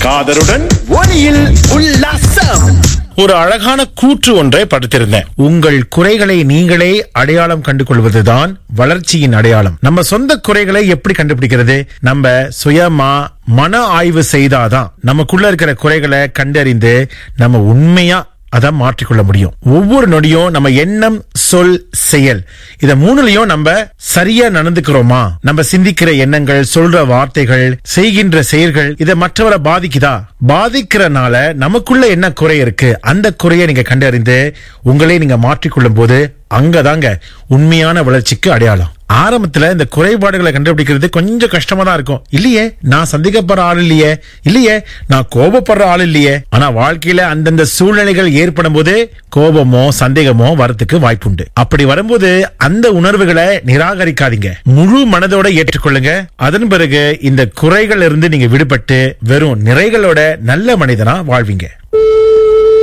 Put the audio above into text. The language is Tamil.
காதருடன் ஒளியில் உல்லாசம் ஒரு அழகான கூற்று ஒன்றை படித்திருந்தேன் உங்கள் குறைகளை நீங்களே அடையாளம் கண்டு கொள்வதுதான் வளர்ச்சியின் அடையாளம் நம்ம சொந்த குறைகளை எப்படி கண்டுபிடிக்கிறது நம்ம சுயமா மன ஆய்வு செய்தாதான் நமக்குள்ள இருக்கிற குறைகளை கண்டறிந்து நம்ம உண்மையா அதை மாற்றிக்கொள்ள முடியும் ஒவ்வொரு நொடியும் நம்ம எண்ணம் சொல் செயல் இத மூணுலயும் நம்ம சரியா நடந்துக்கிறோமா நம்ம சிந்திக்கிற எண்ணங்கள் சொல்ற வார்த்தைகள் செய்கின்ற செயல்கள் இத மற்றவரை பாதிக்குதா பாதிக்கிறனால நமக்குள்ள என்ன குறை இருக்கு அந்த குறையை நீங்க கண்டறிந்து உங்களே நீங்க மாற்றிக்கொள்ளும் போது அங்கதாங்க உண்மையான வளர்ச்சிக்கு அடையாளம் ஆரம்பத்துல இந்த குறைபாடுகளை கண்டுபிடிக்கிறது கொஞ்சம் கஷ்டமா தான் இருக்கும் இல்லையே நான் சந்திக்கப்படுற ஆள் இல்லையே இல்லையே நான் கோபப்படுற ஆள் இல்லையே ஆனா வாழ்க்கையில அந்தந்த சூழ்நிலைகள் ஏற்படும் போது கோபமோ சந்தேகமோ வரத்துக்கு வாய்ப்புண்டு அப்படி வரும்போது அந்த உணர்வுகளை நிராகரிக்காதீங்க முழு மனதோட ஏற்றுக்கொள்ளுங்க அதன் பிறகு இந்த குறைகள் இருந்து நீங்க விடுபட்டு வெறும் நிறைகளோட நல்ல மனிதனா வாழ்வீங்க